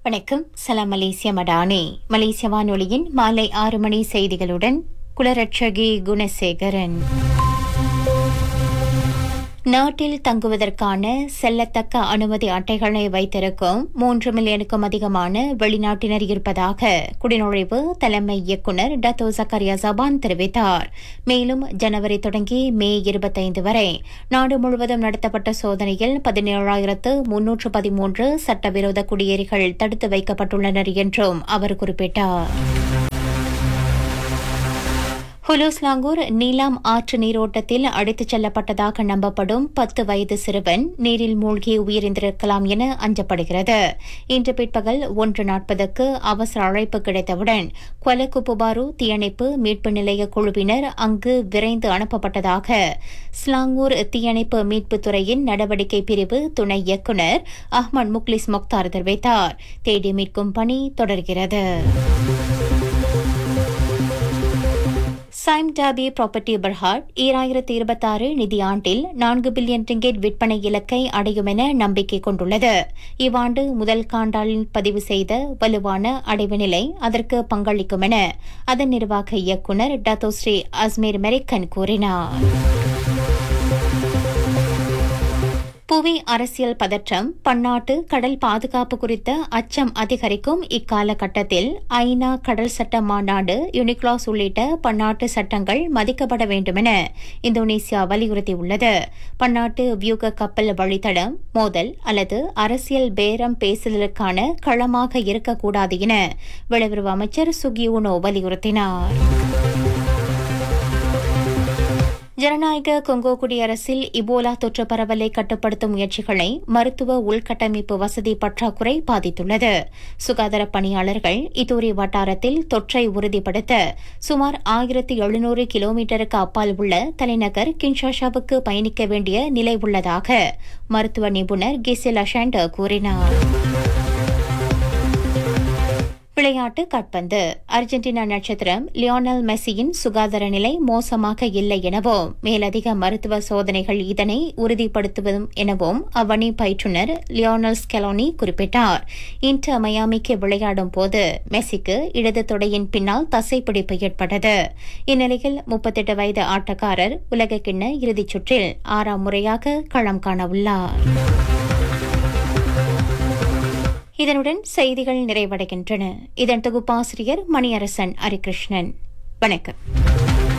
வணக்கம் சலாம் மலேசிய மடானி மலேசிய வானொலியின் மாலை ஆறு மணி செய்திகளுடன் குலரட்சகி குணசேகரன் நாட்டில் தங்குவதற்கான செல்லத்தக்க அனுமதி அட்டைகளை வைத்திருக்கும் மூன்று மில்லியனுக்கும் அதிகமான வெளிநாட்டினர் இருப்பதாக குடிநுழைவு தலைமை இயக்குநர் டத்தோ சக்கரியா ஜபான் தெரிவித்தார் மேலும் ஜனவரி தொடங்கி மே இருபத்தைந்து வரை நாடு முழுவதும் நடத்தப்பட்ட சோதனையில் பதினேழாயிரத்து முன்னூற்று பதிமூன்று சட்டவிரோத குடியேறிகள் தடுத்து வைக்கப்பட்டுள்ளனர் என்றும் அவர் குறிப்பிட்டார் ஹுலூஸ்லாங்கூர் நீலாம் ஆற்று நீரோட்டத்தில் அடித்துச் செல்லப்பட்டதாக நம்பப்படும் பத்து வயது சிறுவன் நீரில் மூழ்கி உயிரிழந்திருக்கலாம் என அஞ்சப்படுகிறது இன்று பிற்பகல் ஒன்று நாற்பதுக்கு அவசர அழைப்பு கிடைத்தவுடன் கொலகுப்புபாரு தீயணைப்பு மீட்பு நிலைய குழுவினர் அங்கு விரைந்து அனுப்பப்பட்டதாக ஸ்லாங்கூர் தீயணைப்பு மீட்புத் துறையின் நடவடிக்கை பிரிவு துணை இயக்குநர் அஹ்மத் முக்லிஸ் மொக்தார் தெரிவித்தார் தேடி மீட்கும் பணி தொடர்கிறது சைம் டாபி ப்ராப்பர்ட்டி பர்ஹாட் ஈராயிரத்தி இருபத்தாறு நிதியாண்டில் நான்கு பில்லியன் ரிங்கெட் விற்பனை இலக்கை அடையும் என நம்பிக்கை கொண்டுள்ளது இவ்வாண்டு முதல் காண்டாலில் பதிவு செய்த வலுவான அடைவு நிலை அதற்கு பங்களிக்கும் என அதன் நிர்வாக இயக்குநர் டத்தோ ஸ்ரீ அஸ்மீர் மெரிக்கன் கூறினார் புவி அரசியல் பதற்றம் பன்னாட்டு கடல் பாதுகாப்பு குறித்த அச்சம் அதிகரிக்கும் இக்காலகட்டத்தில் ஐநா கடல் சட்ட மாநாடு யுனிக்ளாஸ் உள்ளிட்ட பன்னாட்டு சட்டங்கள் மதிக்கப்பட வேண்டுமென இந்தோனேசியா வலியுறுத்தியுள்ளது பன்னாட்டு வியூக கப்பல் வழித்தடம் மோதல் அல்லது அரசியல் பேரம் பேசுதலுக்கான களமாக இருக்கக்கூடாது என வெளியுறவு அமைச்சர் சுகியூனோ வலியுறுத்தினார் ஜனநாயக கொங்கோ குடியரசில் இபோலா தொற்று பரவலை கட்டுப்படுத்தும் முயற்சிகளை மருத்துவ உள்கட்டமைப்பு வசதி பற்றாக்குறை பாதித்துள்ளது சுகாதார பணியாளர்கள் இதூரி வட்டாரத்தில் தொற்றை உறுதிப்படுத்த சுமார் ஆயிரத்தி எழுநூறு கிலோமீட்டருக்கு அப்பால் உள்ள தலைநகர் கின்ஷாஷாவுக்கு பயணிக்க வேண்டிய நிலை உள்ளதாக மருத்துவ நிபுணர் கிசில் அஷாண்டர் கூறினார் விளையாட்டு காட்பந்து அர்ஜென்டினா நட்சத்திரம் லியோனல் மெஸ்ஸியின் சுகாதார நிலை மோசமாக இல்லை எனவும் மேலதிக மருத்துவ சோதனைகள் இதனை உறுதிப்படுத்துவதும் எனவும் அவ்வணி பயிற்றுநர் லியோனல் ஸ்கெலோனி குறிப்பிட்டார் இன்டர் மயாமிக்கு விளையாடும் போது மெஸ்ஸிக்கு இடது தொடையின் பின்னால் தசைப்பிடிப்பு ஏற்பட்டது இந்நிலையில் முப்பத்தெட்டு வயது ஆட்டக்காரர் உலகக்கிண்ண இறுதிச் சுற்றில் ஆறாம் முறையாக களம் காணவுள்ளார் இதனுடன் செய்திகள் நிறைவடைகின்றன இதன் தொகுப்பாசிரியர் மணியரசன் ஹரிகிருஷ்ணன் வணக்கம்